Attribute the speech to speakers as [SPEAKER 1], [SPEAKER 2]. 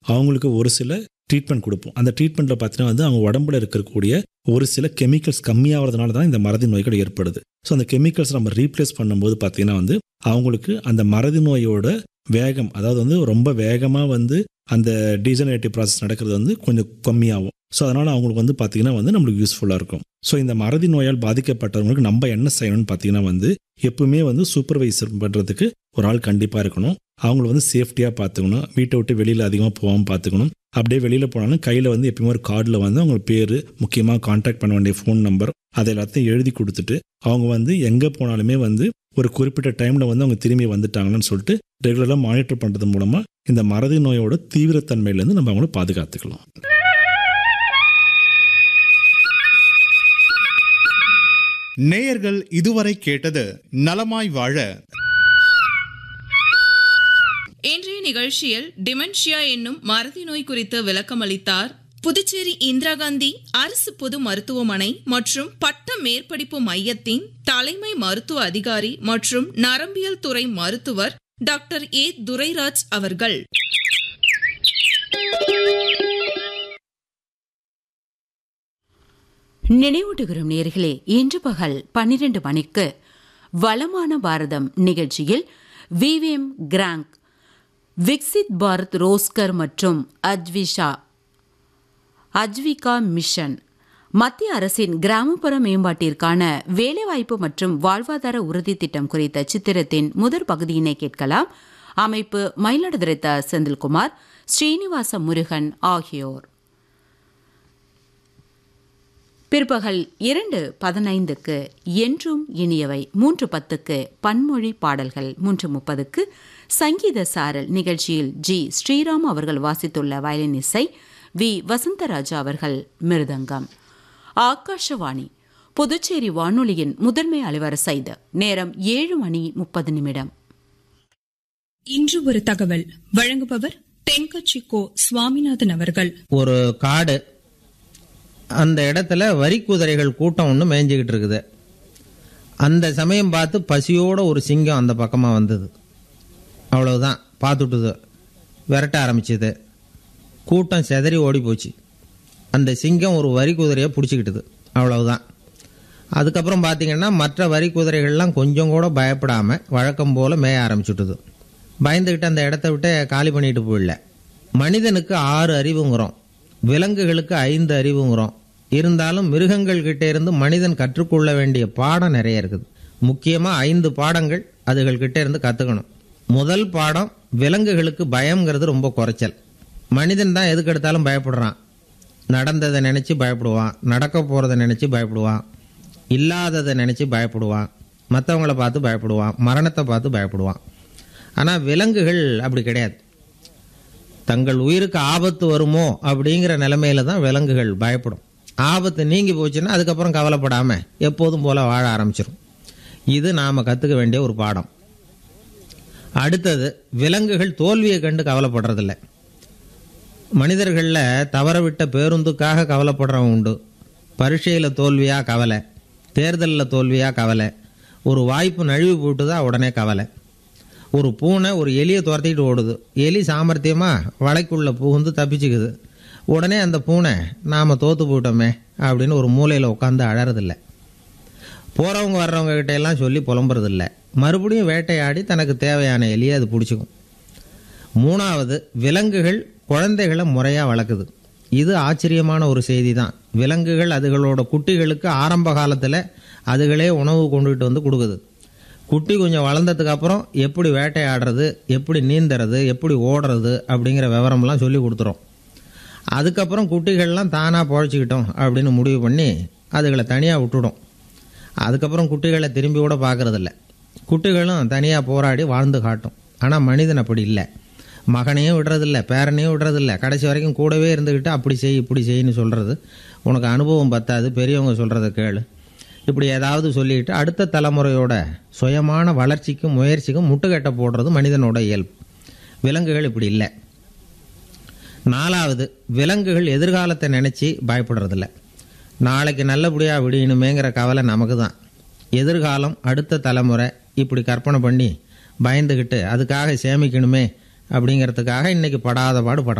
[SPEAKER 1] அவங்களுக்கு ஒரு சில ட்ரீட்மெண்ட் கொடுப்போம் அந்த ட்ரீட்மெண்ட்டில் பார்த்தீங்கன்னா வந்து அவங்க உடம்புல இருக்கக்கூடிய ஒரு சில கெமிக்கல்ஸ் கம்மியாகிறதுனால தான் இந்த மறதி நோய்கள் ஏற்படுது ஸோ அந்த கெமிக்கல்ஸ் நம்ம ரீப்ளேஸ் பண்ணும்போது பார்த்தீங்கன்னா வந்து அவங்களுக்கு அந்த மறதி நோயோட வேகம் அதாவது வந்து ரொம்ப வேகமாக வந்து அந்த டீஜனரேட்டிவ் ப்ராசஸ் நடக்கிறது வந்து கொஞ்சம் கம்மியாகும் ஸோ அதனால் அவங்களுக்கு வந்து பார்த்திங்கன்னா வந்து நம்மளுக்கு யூஸ்ஃபுல்லாக இருக்கும் ஸோ இந்த மறதி நோயால் பாதிக்கப்பட்டவங்களுக்கு நம்ம என்ன செய்யணும்னு பார்த்தீங்கன்னா வந்து எப்பவுமே வந்து சூப்பர்வைசர் பண்ணுறதுக்கு ஒரு ஆள் கண்டிப்பாக இருக்கணும் அவங்கள வந்து சேஃப்டியாக பார்த்துக்கணும் வீட்டை விட்டு வெளியில் அதிகமாக போகாமல் பார்த்துக்கணும் அப்படியே வெளியில் போனாலும் கையில் வந்து எப்பயுமே ஒரு கார்டில் வந்து அவங்க பேர் முக்கியமாக காண்டாக்ட் பண்ண வேண்டிய ஃபோன் நம்பர் அதை எல்லாத்தையும் எழுதி கொடுத்துட்டு அவங்க வந்து எங்கே போனாலுமே வந்து ஒரு குறிப்பிட்ட டைமில் வந்து அவங்க திரும்பி வந்துட்டாங்கன்னு சொல்லிட்டு ரெகுலராக மானிட்டர் பண்ணுறது மூலமாக இந்த மறதி நோயோட தீவிரத்தன்மையிலேருந்து நம்ம அவங்கள பாதுகாத்துக்கலாம்
[SPEAKER 2] நேயர்கள் இதுவரை கேட்டது நலமாய் வாழ
[SPEAKER 3] இன்றைய நிகழ்ச்சியில் டிமென்ஷியா என்னும் மறதி நோய் குறித்து விளக்கம் அளித்தார் புதுச்சேரி இந்திரா காந்தி அரசு பொது மருத்துவமனை மற்றும் பட்ட மேற்படிப்பு மையத்தின் தலைமை மருத்துவ அதிகாரி மற்றும் நரம்பியல் துறை மருத்துவர் டாக்டர் ஏ துரைராஜ் அவர்கள்
[SPEAKER 4] நினைவூட்டுகிறோம் நேர்களே இன்று பகல் பன்னிரண்டு மணிக்கு வளமான பாரதம் நிகழ்ச்சியில் விவிஎம் கிராங்க் விக்சித் பாரத் ரோஸ்கர் மற்றும் அஜ்விஷா அஜ்விகா மிஷன் மத்திய அரசின் கிராமப்புற மேம்பாட்டிற்கான வேலைவாய்ப்பு மற்றும் வாழ்வாதார உறுதி திட்டம் குறித்த சித்திரத்தின் முதற் பகுதியினை கேட்கலாம் அமைப்பு மயிலாடுதுறை த செந்தில்குமார் ஸ்ரீனிவாச முருகன் ஆகியோர் பிற்பகல் இரண்டு பதினைந்துக்கு என்றும் இனியவை மூன்று பத்துக்கு பன்மொழி பாடல்கள் மூன்று முப்பதுக்கு சங்கீத சாரல் நிகழ்ச்சியில் ஜி ஸ்ரீராம் அவர்கள் வாசித்துள்ள வயலின் இசை வி வசந்தராஜா அவர்கள் மிருதங்கம் ஆகாஷவாணி புதுச்சேரி வானொலியின் முதன்மை அலுவலர் இது நேரம் ஏழு மணி முப்பது நிமிடம்
[SPEAKER 5] இன்று ஒரு தகவல் வழங்குபவர் தென்கட்சி கோ சுவாமிநாதன் அவர்கள்
[SPEAKER 6] ஒரு காடு அந்த இடத்துல வரி குதிரைகள் கூட்டம் ஒன்று மேய்ஞ்சிக்கிட்டு இருக்குது அந்த சமயம் பார்த்து பசியோட ஒரு சிங்கம் அந்த பக்கமாக வந்தது அவ்வளவுதான் பார்த்துட்டுது விரட்ட ஆரம்பிச்சது கூட்டம் செதறி ஓடி போச்சு அந்த சிங்கம் ஒரு வரி குதிரையை பிடிச்சிக்கிட்டுது அவ்வளவுதான் அதுக்கப்புறம் பார்த்தீங்கன்னா மற்ற வரி குதிரைகள்லாம் கொஞ்சம் கூட பயப்படாமல் வழக்கம் போல் மேய ஆரம்பிச்சுட்டுது பயந்துக்கிட்டு அந்த இடத்த விட்டு காலி பண்ணிட்டு போயிடல மனிதனுக்கு ஆறு அறிவுங்கிறோம் விலங்குகளுக்கு ஐந்து அறிவுங்கிறோம் இருந்தாலும் மிருகங்கள் கிட்ட இருந்து மனிதன் கற்றுக்கொள்ள வேண்டிய பாடம் நிறைய இருக்குது முக்கியமாக ஐந்து பாடங்கள் அதுகள் கிட்ட இருந்து கற்றுக்கணும் முதல் பாடம் விலங்குகளுக்கு பயம்ங்கிறது ரொம்ப குறைச்சல் மனிதன் தான் எதுக்கு எடுத்தாலும் பயப்படுறான் நடந்ததை நினச்சி பயப்படுவான் நடக்க போகிறத நினச்சி பயப்படுவான் இல்லாததை நினச்சி பயப்படுவான் மற்றவங்கள பார்த்து பயப்படுவான் மரணத்தை பார்த்து பயப்படுவான் ஆனால் விலங்குகள் அப்படி கிடையாது தங்கள் உயிருக்கு ஆபத்து வருமோ அப்படிங்கிற நிலைமையில தான் விலங்குகள் பயப்படும் ஆபத்து நீங்கி போச்சுன்னா அதுக்கப்புறம் கவலைப்படாம எப்போதும் போல வாழ ஆரம்பிச்சிடும் இது நாம் கற்றுக்க வேண்டிய ஒரு பாடம் அடுத்தது விலங்குகள் தோல்வியை கண்டு கவலைப்படுறதில்ல மனிதர்களில் தவறவிட்ட பேருந்துக்காக கவலைப்படுறவன் உண்டு பரீட்சையில் தோல்வியா கவலை தேர்தலில் தோல்வியா கவலை ஒரு வாய்ப்பு நழுவி போட்டுதா உடனே கவலை ஒரு பூனை ஒரு எலியை துரத்திட்டு ஓடுது எலி சாமர்த்தியமாக வலைக்குள்ளே புகுந்து தப்பிச்சுக்குது உடனே அந்த பூனை நாம் தோத்து போயிட்டோமே அப்படின்னு ஒரு மூலையில் உட்காந்து அழறதில்ல போகிறவங்க வர்றவங்க கிட்ட எல்லாம் சொல்லி புலம்புறதில்ல மறுபடியும் வேட்டையாடி தனக்கு தேவையான எலியை அது பிடிச்சிக்கும் மூணாவது விலங்குகள் குழந்தைகளை முறையாக வளர்க்குது இது ஆச்சரியமான ஒரு செய்தி தான் விலங்குகள் அதுகளோட குட்டிகளுக்கு ஆரம்ப காலத்தில் அதுகளே உணவு கொண்டுகிட்டு வந்து கொடுக்குது குட்டி கொஞ்சம் வளர்ந்ததுக்கு அப்புறம் எப்படி வேட்டையாடுறது எப்படி நீந்துறது எப்படி ஓடுறது அப்படிங்கிற விவரம்லாம் சொல்லி கொடுத்துரும் அதுக்கப்புறம் குட்டிகள்லாம் தானாக பொழைச்சிக்கிட்டோம் அப்படின்னு முடிவு பண்ணி அதுகளை தனியாக விட்டுடும் அதுக்கப்புறம் குட்டிகளை திரும்பி கூட பார்க்கறதில்ல குட்டிகளும் தனியாக போராடி வாழ்ந்து காட்டும் ஆனால் மனிதன் அப்படி இல்லை மகனையும் விடுறதில்ல பேரனையும் விடுறதில்ல கடைசி வரைக்கும் கூடவே இருந்துக்கிட்டு அப்படி செய் இப்படி செய்யின்னு சொல்கிறது உனக்கு அனுபவம் பத்தாது பெரியவங்க சொல்கிறத கேளு இப்படி ஏதாவது சொல்லிட்டு அடுத்த தலைமுறையோட சுயமான வளர்ச்சிக்கும் முயற்சிக்கும் முட்டுக்கட்டை போடுறது மனிதனோட இயல்பு விலங்குகள் இப்படி இல்லை நாலாவது விலங்குகள் எதிர்காலத்தை நினச்சி பயப்படுறதில்ல நாளைக்கு நல்லபடியாக விடியணுமேங்கிற கவலை நமக்கு தான் எதிர்காலம் அடுத்த தலைமுறை இப்படி கற்பனை பண்ணி பயந்துக்கிட்டு அதுக்காக சேமிக்கணுமே அப்படிங்கிறதுக்காக இன்னைக்கு படாத பாடு படுறோம்